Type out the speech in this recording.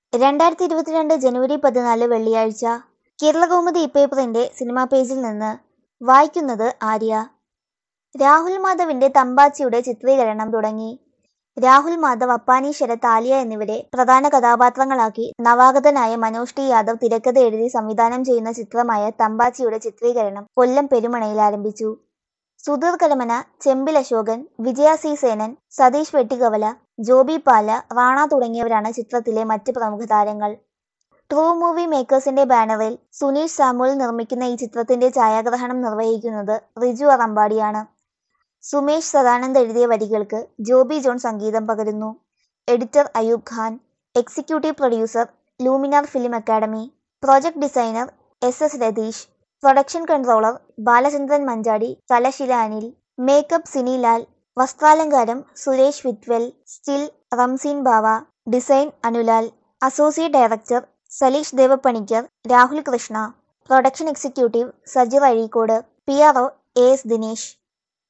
രണ്ടായിരത്തി ഇരുപത്തിരണ്ട് ജനുവരി പതിനാല് വെള്ളിയാഴ്ച കേരളകൗമുദി ഇപ്പേപ്പറിന്റെ സിനിമാ പേജിൽ നിന്ന് വായിക്കുന്നത് ആര്യ രാഹുൽ മാധവിന്റെ തമ്പാച്ചിയുടെ ചിത്രീകരണം തുടങ്ങി രാഹുൽ മാധവ് അപ്പാനി ശരത് ആലിയ എന്നിവരെ പ്രധാന കഥാപാത്രങ്ങളാക്കി നവാഗതനായ മനോജ് ടി യാദവ് തിരക്കഥ എഴുതി സംവിധാനം ചെയ്യുന്ന ചിത്രമായ തമ്പാച്ചിയുടെ ചിത്രീകരണം കൊല്ലം പെരുമണയിൽ ആരംഭിച്ചു സുധീർ കരമന ചെമ്പിൽ അശോകൻ വിജയ സി സേനൻ സതീഷ് വെട്ടികവല ജോബി പാല റാണ തുടങ്ങിയവരാണ് ചിത്രത്തിലെ മറ്റ് പ്രമുഖ താരങ്ങൾ ട്രൂ മൂവി മേക്കേഴ്സിന്റെ ബാനറിൽ സുനീഷ് സാമുവൽ നിർമ്മിക്കുന്ന ഈ ചിത്രത്തിന്റെ ഛായാഗ്രഹണം നിർവഹിക്കുന്നത് റിജു അറമ്പാടിയാണ് സുമേഷ് സദാനന്ദ് എഴുതിയ വരികൾക്ക് ജോബി ജോൺ സംഗീതം പകരുന്നു editor Ayub Khan executive producer Luminar film academy project designer S S Ratheesh production controller Balachandran Manchadi Kalashila Anil makeup Sinilal വസ്ത്രാലങ്കാരം Suresh Vittal still Ramseen Bava design Anulal associate director Saleesh Devapanicker Rahul Krishna production executive Sajir Azhikode P R O A S Dinesh